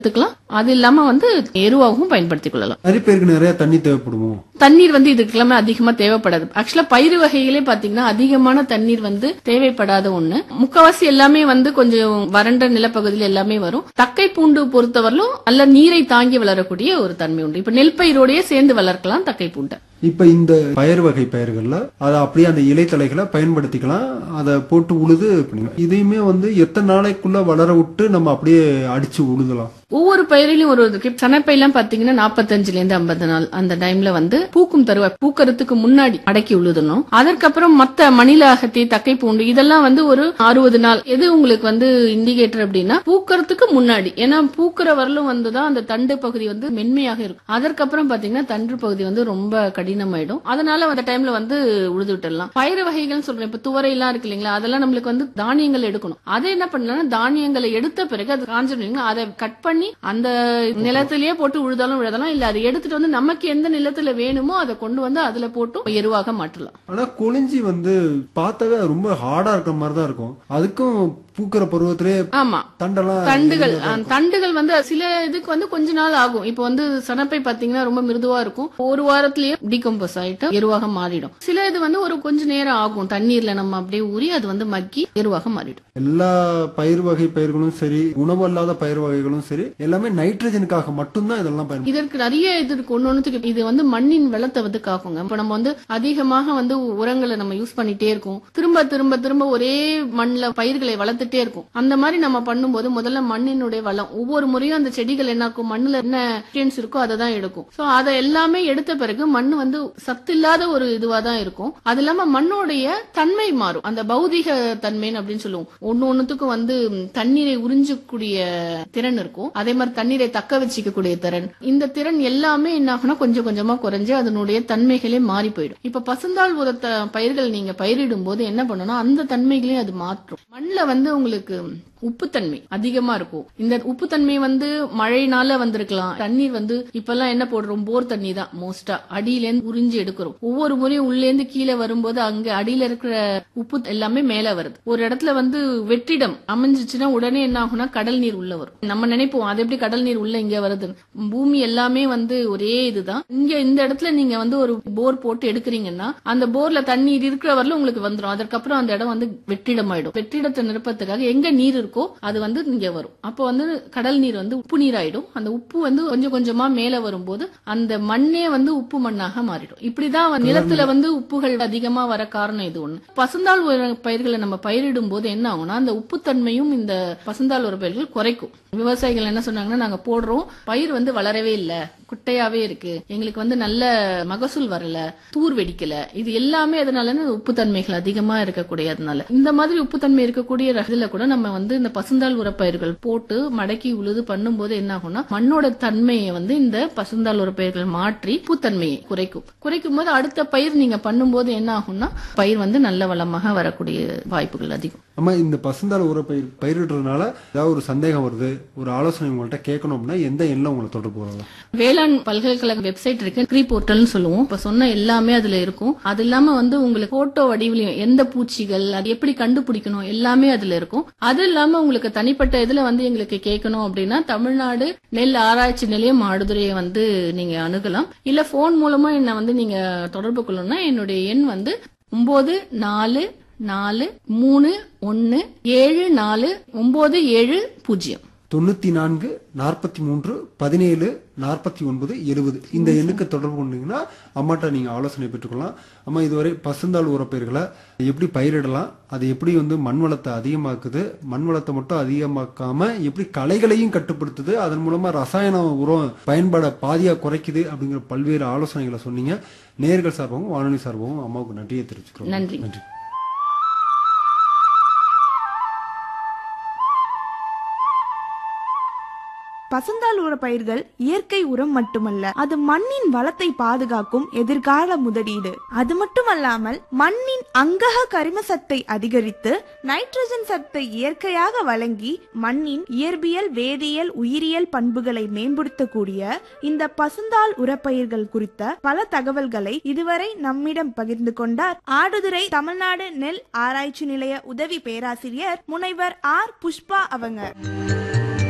எடுத்துக்கலாம் அது இல்லாம வந்து எருவாகவும் பயன்படுத்திக் கொள்ளலாம் நிறைய பேருக்கு நிறைய தண்ணி தேவைப்படுமோ தண்ணீர் வந்து இதுக்கெல்லாமே அதிகமா தேவைப்படாது ஆக்சுவலா பயிறு வகைகளே பாத்தீங்கன்னா அதிகமான தண்ணீர் வந்து தேவைப்படாத ஒண்ணு முக்கவாசி எல்லாமே வந்து கொஞ்சம் வறண்ட நிலப்பகுதியில் எல்லாமே வரும் தக்கை பூண்டு பொறுத்தவரையிலும் நல்ல நீரை தாங்கி வளரக்கூடிய ஒரு தன்மை உண்டு இப்ப நெல் பயிரோடயே சேர்ந்து வளர்க்கலாம் தக்கை பூண்டை இப்ப இந்த பயிர் வகை பயிர்கள்ல அதை அப்படியே அந்த இலைத்தலைகளை பயன்படுத்திக்கலாம் அதை போட்டு உழுது பண்ணிக்கலாம் இதையுமே வந்து எத்தனை நாளைக்குள்ள வளர விட்டு நம்ம அப்படியே அடிச்சு உழுதலாம் ஒவ்வொரு பயிரிலையும் ஒரு ஒரு சனப்பையெல்லாம் பாத்தீங்கன்னா நாற்பத்தஞ்சுல இருந்து ஐம்பது நாள் அந்த டைம்ல வந்து பூக்கும் தருவாய் பூக்கறதுக்கு முன்னாடி அடக்கி உழுதணும் அதற்கப்புறம் மத்த மணில அகத்தி தக்கை பூண்டு இதெல்லாம் வந்து ஒரு அறுபது நாள் எது உங்களுக்கு வந்து இண்டிகேட்டர் அப்படின்னா பூக்கறதுக்கு முன்னாடி ஏன்னா பூக்கிற வரலும் வந்துதான் அந்த தண்டு பகுதி வந்து மென்மையாக இருக்கும் அதற்கப்புறம் பாத்தீங்கன்னா தண்டு பகுதி வந்து ரொம்ப கடினமாயிடும் அதனால அந்த டைம்ல வந்து உழுது விட்டுடலாம் பயிறு வகைகள் சொல்றேன் இப்ப துவரை எல்லாம் இருக்கு இல்லைங்களா அதெல்லாம் நம்மளுக்கு வந்து தானியங்கள் எடுக்கணும் அதை என்ன பண்ணலாம் தானியங்களை எடுத்த பிறகு அது காஞ்சிடும் அதை கட் பண்ணி அந்த நிலத்திலேயே போட்டு உழுதாலும் உழுதலாம் இல்ல அதை எடுத்துட்டு வந்து நமக்கு எந்த நிலத்துல வேணுமோ அதை கொண்டு வந்து அதுல போட்டு எருவாக மாற்றலாம் ஆனா கொளிஞ்சி வந்து பார்த்தாவே ரொம்ப ஹார்டா இருக்கிற மாதிரி தான் இருக்கும் அதுக்கும் பூக்கிற பருவத்திலே ஆமா தண்டெல்லாம் தண்டுகள் அஹ், தண்டுகள் வந்து சில இதுக்கு வந்து கொஞ்ச நாள் ஆகும் இப்போ வந்து சனப்பை பாத்தீங்கன்னா ரொம்ப மிருதுவா இருக்கும் ஒரு வாரத்திலேயே டீகம்போஸ் ஆயிட்டு எருவாக மாறிடும் சில இது வந்து ஒரு கொஞ்ச நேரம் ஆகும் தண்ணீர்ல நம்ம அப்படியே ஊறி அது வந்து மக்கி எருவாக மாறிடும் எல்லா பயிர் வகை பயிர்களும் சரி உணவு அல்லாத பயிர் வகைகளும் சரி எல்லாமே நைட்ரஜனுக்காக மட்டும்தான் இதெல்லாம் பயன்படுத்தும் இதற்கு நிறைய இது இருக்கு ஒண்ணு ஒண்ணுத்துக்கு இது வந்து மண்ணின் வளத்தை வந்து காக்குங்க இப்ப நம்ம வந்து அதிகமாக வந்து உரங்களை நம்ம யூஸ் பண்ணிட்டே இருக்கோம் திரும்ப திரும்ப திரும்ப ஒரே மண்ணுல பயிர்களை வளர்த்துட்டே இருக்கும் அந்த மாதிரி நம்ம பண்ணும்போது முதல்ல மண்ணினுடைய வளம் ஒவ்வொரு முறையும் அந்த செடிகள் என்ன இருக்கும் மண்ணுல என்ன nutrients இருக்கோ அதை தான் எடுக்கும் சோ அதை எல்லாமே எடுத்த பிறகு மண் வந்து சத்து இல்லாத ஒரு இதுவா தான் இருக்கும் அது இல்லாம மண்ணோடைய தன்மை மாறும் அந்த பௌதிக தன்மைன்னு அப்படின்னு சொல்லுவோம் ஒண்ணு ஒண்ணுத்துக்கும் வந்து ம், தண்ணீரை உறிஞ்சக்கூடிய திறன் இருக்கும் அதே மாதிரி தண்ணீரை தக்க வச்சுக்கக்கூடிய திறன் இந்த திறன் எல்லாமே என்ன ஆகும்னா கொஞ்சம் கொஞ்சமா குறைஞ்சு அதனுடைய தன்மைகளே மாறி போயிடும் இப்ப பசுந்தாள் உரத்த பயிர்கள் நீங்க பயிரிடும் போது என்ன பண்ணணும் அந்த தன்மைகளையும் அது மாற்றும் மண்ணுல வந்து உங்களுக்கு உப்புத்தன்மை அதிகமா இருக்கும் இந்த உப்புத்தன்மை வந்து மழைனால வந்திருக்கலாம் தண்ணீர் வந்து இப்பெல்லாம் என்ன போடுறோம் போர் தண்ணி தான் மோஸ்டா அடியில இருந்து உறிஞ்சி எடுக்கிறோம் ஒவ்வொரு முறையும் உள்ளே இருந்து கீழே வரும்போது அங்க அடியில இருக்கிற உப்பு எல்லாமே மேல வருது ஒரு இடத்துல வந்து வெற்றிடம் அமைஞ்சிச்சுன்னா உடனே என்ன ஆகும்னா கடல் நீர் உள்ள வரும் நம்ம நினைப்போம் அது எப்படி கடல் நீர் உள்ள இங்க வருது பூமி எல்லாமே வந்து ஒரே இதுதான் இங்க இந்த இடத்துல நீங்க வந்து ஒரு போர் போட்டு எடுக்கிறீங்கன்னா அந்த போர்ல தண்ணீர் இருக்கிற வரல உங்களுக்கு வந்துடும் அதற்கப்புறம் அந்த இடம் வந்து வெற்றிடம் ஆயிடும் வெற்றிடத்தை நிரப்பத்துக்காக எங்க நீர் இருக்கோ அது வந்து இங்க வரும் அப்போ வந்து கடல் நீர் வந்து உப்பு நீர் ஆயிடும் அந்த உப்பு வந்து கொஞ்சம் கொஞ்சமா மேல வரும்போது அந்த மண்ணே வந்து உப்பு மண்ணாக மாறிடும் இப்படிதான் வந்து நிலத்துல வந்து உப்புகள் அதிகமா வர காரணம் இது ஒண்ணு பசுந்தாள் உர பயிர்களை நம்ம பயிரிடும் போது என்ன ஆகும்னா அந்த உப்புத்தன்மையும் இந்த பசுந்தாள் உர பயிர்கள் குறைக்கும் விவசாயிகள் என்ன சொன்னாங்கன்னா நாங்க போடுறோம் பயிர் வந்து வளரவே இல்ல குட்டையாவே இருக்கு எங்களுக்கு வந்து நல்ல மகசூல் வரல தூர் வெடிக்கல இது எல்லாமே அதனால உப்புத்தன்மைகள் அதிகமா இருக்கக்கூடியதுனால இந்த மாதிரி உப்புத்தன்மை இருக்கக்கூடிய இதுல கூட நம்ம வந்து இந்த பசுந்தாள் உரப்பயிர்கள் போட்டு மடக்கி உழுது பண்ணும்போது என்ன ஆகும்னா மண்ணோட தன்மையை வந்து இந்த பசுந்தாள் உரப்பயிர்கள் மாற்றி உப்புத்தன்மையை குறைக்கும் குறைக்கும் போது அடுத்த பயிர் நீங்க பண்ணும்போது என்ன ஆகும்னா பயிர் வந்து நல்ல வளமாக வரக்கூடிய வாய்ப்புகள் அதிகம் ஆமா இந்த பசுந்தாள் உர பயிர் பயிரிடுறதுனால ஏதாவது ஒரு சந்தேகம் வருது ஒரு ஆலோசனை உங்கள்கிட்ட கேட்கணும் அப்படின்னா எந்த எண்ணில் உங்களை தொடர்பு வரலாம் வேளாண் பல்கலைக்கழக வெப்சைட் இருக்கு க்ரீ போர்ட்டல்னு சொல்லுவோம் இப்ப சொன்ன எல்லாமே அதுல இருக்கும் அது இல்லாம வந்து உங்களுக்கு போட்டோ வடிவிலையும் எந்த பூச்சிகள் அது எப்படி கண்டுபிடிக்கணும் எல்லாமே அதுல இருக்கும் அது இல்லாம உங்களுக்கு தனிப்பட்ட இதுல வந்து எங்களுக்கு கேட்கணும் அப்படின்னா தமிழ்நாடு நெல் ஆராய்ச்சி நிலையம் ஆடுதுறையை வந்து நீங்க அணுகலாம் இல்ல போன் மூலமா என்ன வந்து நீங்க தொடர்பு கொள்ளணும்னா என்னுடைய எண் வந்து ஒன்பது நாலு நாலு மூணு ஒன்னு ஏழு நாலு ஒன்பது ஏழு பூஜ்ஜியம் தொண்ணூத்தி நான்கு நாற்பத்தி மூன்று பதினேழு நாற்பத்தி ஒன்பது எழுபது இந்த எண்ணுக்கு தொடர்பு கொண்டீங்கன்னா அம்மாட்ட நீங்க ஆலோசனை பெற்றுக்கொள்ளலாம் அம்மா இதுவரை பசுந்தாள் உரப்பயிர்களை எப்படி பயிரிடலாம் அது எப்படி வந்து மண் வளத்தை அதிகமாக்குது மண் வளத்தை மட்டும் அதிகமாக்காம எப்படி களைகளையும் கட்டுப்படுத்துது அதன் மூலமா ரசாயன உரம் பயன்பாட பாதியா குறைக்குது அப்படிங்கிற பல்வேறு ஆலோசனைகளை சொன்னீங்க நேர்கள் சார்பாகவும் வானொலி சார்பாகவும் அம்மாவுக்கு நன்றியை தெரிவிச்சுக்கிறோம் நன்றி. நன்றி பசுந்தாள் உர பயிர்கள் இயற்கை உரம் மட்டுமல்ல அது மண்ணின் வளத்தை பாதுகாக்கும் எதிர்கால முதலீடு அது மட்டுமல்லாமல் மண்ணின் அங்கக கரிம சத்தை அதிகரித்து நைட்ரஜன் சத்தை இயற்கையாக வழங்கி மண்ணின் இயற்பியல் வேதியியல் உயிரியல் பண்புகளை மேம்படுத்தக்கூடிய இந்த பசுந்தாள் உரப்பயிர்கள் குறித்த பல தகவல்களை இதுவரை நம்மிடம் பகிர்ந்து கொண்டார் ஆடுதுறை தமிழ்நாடு நெல் ஆராய்ச்சி நிலைய உதவி பேராசிரியர் முனைவர் ஆர் புஷ்பா அவங்க